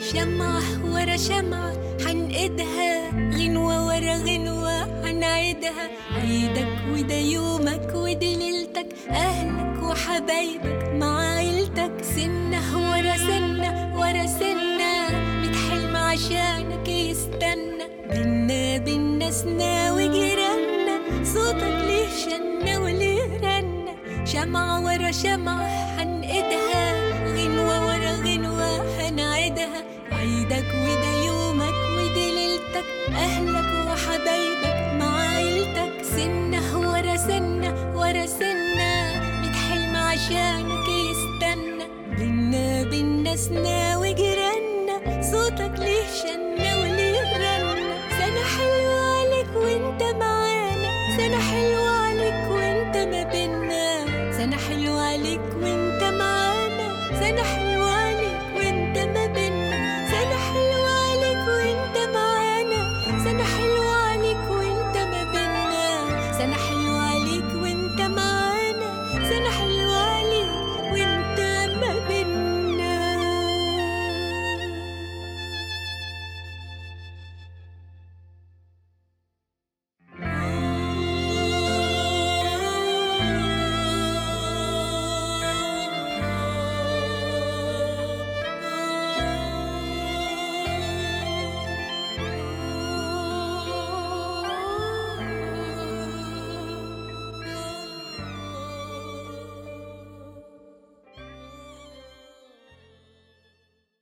شمعة ورا شمعة حنقدها غنوة ورا غنوة حنعيدها عيدك وده يومك ودي ليلتك أهلك وحبايبك مع عيلتك سنة ورا سنة ورا سنة ميت حلم عشانك يستنى بينا بينا سنا وجيراننا صوتك ليه شنة وليه رنة شمعة ورا شمعة حنقدها غنوة ورا غنوة هنعيدها عيدك وده يومك ودي ليلتك أهلك وحبايبك مع عيلتك سنة ورا سنة ورا سنة ميت حلم عشانك يستنى بينا بينا سنا وجيراننا صوتك ليه شنة